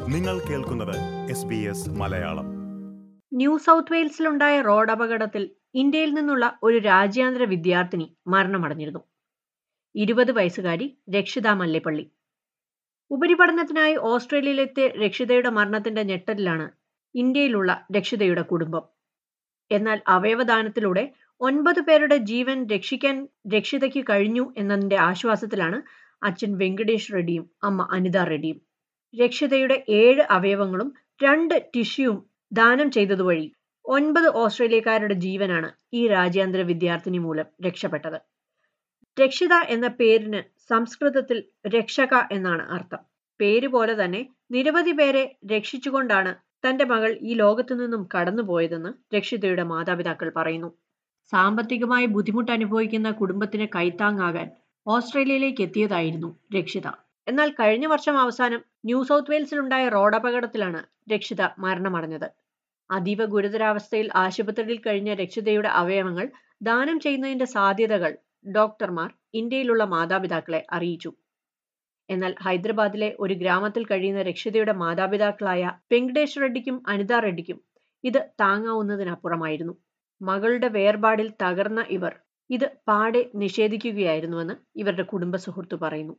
നിങ്ങൾ കേൾക്കുന്നത് S B S Malayalam New South വെയിൽസിലുണ്ടായ റോഡ് അപകടത്തിൽ ഇന്ത്യയിൽ നിന്നുള്ള ഒരു രാജ്യാന്തര വിദ്യാർത്ഥിനി മരണമടഞ്ഞിരുന്നു ഇരുപത് വയസ്സുകാരി രക്ഷിത മല്ലേപ്പള്ളി ഉപരിപഠനത്തിനായി ഓസ്ട്രേലിയയിലെത്തിയ രക്ഷിതയുടെ മരണത്തിന്റെ ഞെട്ടലിലാണ് ഇന്ത്യയിലുള്ള രക്ഷിതയുടെ കുടുംബം എന്നാൽ അവയവദാനത്തിലൂടെ ഒൻപത് പേരുടെ ജീവൻ രക്ഷിക്കാൻ രക്ഷിതയ്ക്ക് കഴിഞ്ഞു എന്നതിന്റെ ആശ്വാസത്തിലാണ് അച്ഛൻ വെങ്കടേഷ് റെഡ്ഡിയും അമ്മ അനിത റെഡ്ഡിയും രക്ഷിതയുടെ ഏഴ് അവയവങ്ങളും രണ്ട് ടിഷ്യൂവും ദാനം ചെയ്തതുവഴി ഒൻപത് ഓസ്ട്രേലിയക്കാരുടെ ജീവനാണ് ഈ രാജ്യാന്തര വിദ്യാർത്ഥിനി മൂലം രക്ഷപ്പെട്ടത് രക്ഷിത എന്ന പേരിന് സംസ്കൃതത്തിൽ രക്ഷക എന്നാണ് അർത്ഥം പേര് പോലെ തന്നെ നിരവധി പേരെ രക്ഷിച്ചുകൊണ്ടാണ് തന്റെ മകൾ ഈ ലോകത്തു നിന്നും കടന്നുപോയതെന്ന് രക്ഷിതയുടെ മാതാപിതാക്കൾ പറയുന്നു സാമ്പത്തികമായി ബുദ്ധിമുട്ട് അനുഭവിക്കുന്ന കുടുംബത്തിന് കൈത്താങ്ങാകാൻ ഓസ്ട്രേലിയയിലേക്ക് എത്തിയതായിരുന്നു രക്ഷിത എന്നാൽ കഴിഞ്ഞ വർഷം അവസാനം ന്യൂ സൗത്ത് വെയിൽസിലുണ്ടായ റോഡ് അപകടത്തിലാണ് രക്ഷിത മരണമടഞ്ഞത് അതീവ ഗുരുതരാവസ്ഥയിൽ ആശുപത്രിയിൽ കഴിഞ്ഞ രക്ഷിതയുടെ അവയവങ്ങൾ ദാനം ചെയ്യുന്നതിന്റെ സാധ്യതകൾ ഡോക്ടർമാർ ഇന്ത്യയിലുള്ള മാതാപിതാക്കളെ അറിയിച്ചു എന്നാൽ ഹൈദരാബാദിലെ ഒരു ഗ്രാമത്തിൽ കഴിയുന്ന രക്ഷിതയുടെ മാതാപിതാക്കളായ വെങ്കടേഷ് റെഡ്ഡിക്കും അനിത റെഡ്ഡിക്കും ഇത് താങ്ങാവുന്നതിനപ്പുറമായിരുന്നു മകളുടെ വേർപാടിൽ തകർന്ന ഇവർ ഇത് പാടെ നിഷേധിക്കുകയായിരുന്നുവെന്ന് ഇവരുടെ കുടുംബ സുഹൃത്തു പറയുന്നു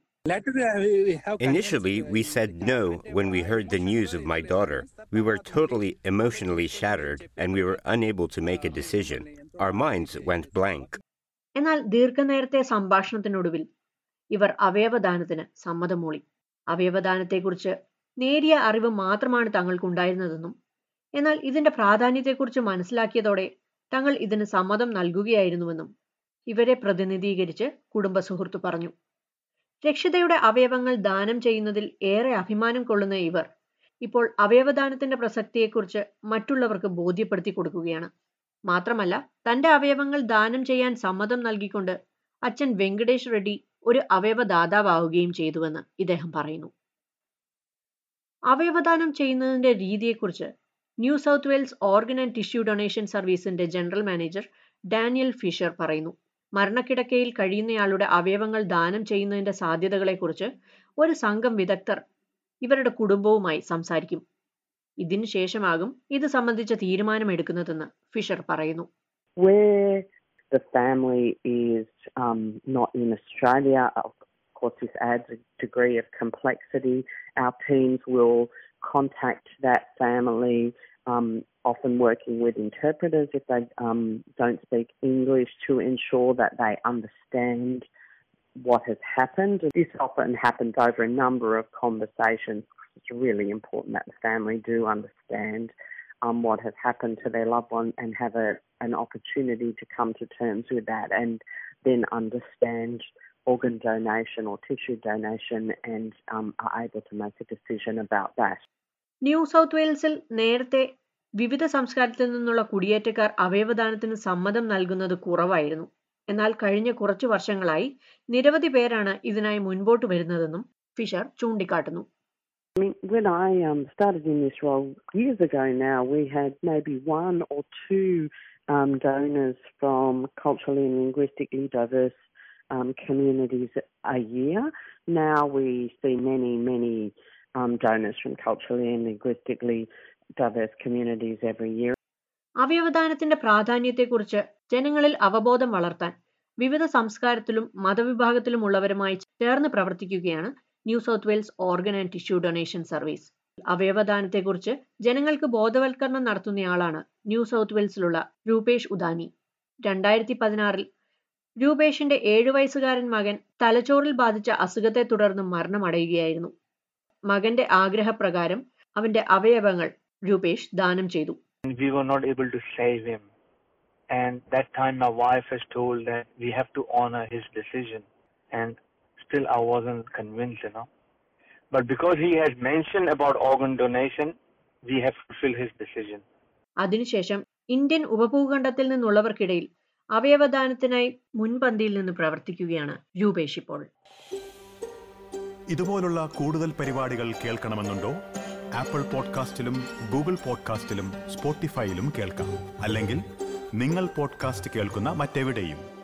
Initially, we said no when we heard the news of my daughter. We were totally emotionally shattered and we were unable to make a decision. Our minds went blank. എന്നാൽ ദീർഘനേരത്തെ സംഭാഷണത്തിനൊടുവിൽ ഇവർ അവയവദാനത്തിന് സമ്മതം മൂളി അവയവദാനത്തെക്കുറിച്ച് നേരിയ അറിവ് മാത്രമാണ് തങ്ങൾക്കുണ്ടായിരുന്നതെന്നും എന്നാൽ ഇതിന്റെ പ്രാധാന്യത്തെക്കുറിച്ച് മനസ്സിലാക്കിയതോടെ തങ്ങൾ ഇതിന് സമ്മതം നൽകുകയായിരുന്നുവെന്നും ഇവരെ പ്രതിനിധീകരിച്ച് കുടുംബ സുഹൃത്തു പറഞ്ഞു രക്ഷിതയുടെ അവയവങ്ങൾ ദാനം ചെയ്യുന്നതിൽ ഏറെ അഭിമാനം കൊള്ളുന്ന ഇവർ ഇപ്പോൾ അവയവദാനത്തിന്റെ പ്രസക്തിയെക്കുറിച്ച് മറ്റുള്ളവർക്ക് ബോധ്യപ്പെടുത്തി കൊടുക്കുകയാണ് മാത്രമല്ല തന്റെ അവയവങ്ങൾ ദാനം ചെയ്യാൻ സമ്മതം നൽകിക്കൊണ്ട് അച്ഛൻ വെങ്കടേഷ് റെഡ്ഡി ഒരു അവയവദാതാവാവുകയും ചെയ്തുവെന്ന് ഇദ്ദേഹം പറയുന്നു അവയവദാനം ചെയ്യുന്നതിന്റെ രീതിയെക്കുറിച്ച് New South Wales organ and tissue donation സർവീസിന്റെ ജനറൽ മാനേജർ ഡാനിയൽ ഫിഷർ പറയുന്നു മരണക്കിടക്കയിൽ കഴിയുന്നയാളുടെ അവയവങ്ങൾ ദാനം ചെയ്യുന്നതിന്റെ സാധ്യതകളെക്കുറിച്ച് ഒരു സംഘം വിദഗ്ധർ ഇവരുടെ കുടുംബവുമായി സംസാരിക്കും ഇതിനു ശേഷമാകും ഇത് സംബന്ധിച്ച തീരുമാനമെടുക്കുന്നതെന്ന് ഫിഷർ പറയുന്നു Where the family is um, not in Australia, of course, this adds a degree of complexity. Our teams will contact that family, um, often working with interpreters if they um, don't speak English, to ensure that they understand what has happened. This often happens over a number of conversations. It's really important that the family do understand um, what has happened to their loved one and have a, an opportunity to come to terms with that and then understand organ donation or tissue donation and um, are able to make a decision about that. New South വെയിൽസിൽ നേരത്തെ വിവിധ സംസ്കാരത്തിൽ നിന്നുള്ള കുടിയേറ്റക്കാർ അവയവദാനത്തിന് സമ്മതം നൽകുന്നത് കുറവായിരുന്നു എന്നാൽ കഴിഞ്ഞ കുറച്ചു വർഷങ്ങളായി നിരവധി പേരാണ് ഇതിനായി മുൻപോട്ട് വരുന്നതെന്നും ഫിഷർ ചൂണ്ടിക്കാട്ടുന്നു I mean, when I um, started in this role years ago now, we had maybe one or two um, donors from culturally and linguistically diverse um, communities a year. Now we see many, many um, donors from culturally and linguistically diverse communities every year. അവയവദാനത്തിന്റെ പ്രാധാന്യത്തെക്കുറിച്ച് ജനങ്ങളിൽ അവബോധം വളർത്താൻ വിവിധ സംസ്കാരത്തിലും മതവിഭാഗത്തിലുമുള്ളവരുമായി ചേർന്ന് പ്രവർത്തിക്കുകയാണ് New South Wales organ and tissue donation service അവയവദാനത്തെക്കുറിച്ച് ജനങ്ങൾക്ക് ബോധവൽക്കരണം നടത്തുന്നയാളാണ് ന്യൂ സൗത്ത് വെയിൽസിലുള്ള രൂപേഷ് ഉദാനി രണ്ടായിരത്തി പതിനാറിൽ രൂപേഷിന്റെ ഏഴു വയസ്സുകാരൻ മകൻ തലച്ചോറിൽ ബാധിച്ച അസുഖത്തെ തുടർന്ന് മരണമടയുകയായിരുന്നു മകന്റെ ആഗ്രഹപ്രകാരം അവന്റെ അവയവങ്ങൾ രൂപേഷ് ദാനം ചെയ്തു and we were not able to save him. And that time, my wife has told that we have to honor his decision. And still, I wasn't convinced, you know. But because he has mentioned about organ donation, we have fulfilled his decision. അതിനുശേഷം Indian ഉപഭൂഖണ്ഡത്തിൽ നിന്നുള്ളവർക്കിടയിൽ അവയവദാനത്തിനായി മുൻപന്തിയിൽ നിന്ന് പ്രവർത്തിക്കുകയാണ് രൂപേഷ് ഇപ്പോൾ ഇതുപോലുള്ള കൂടുതൽ പരിപാടികൾ കേൾക്കണമെന്നുണ്ടോ ആപ്പിൾ പോഡ്കാസ്റ്റിലും ഗൂഗിൾ പോഡ്കാസ്റ്റിലും സ്പോട്ടിഫൈയിലും കേൾക്കാം അല്ലെങ്കിൽ നിങ്ങൾ പോഡ്കാസ്റ്റ് കേൾക്കുന്ന മറ്റെവിടെയും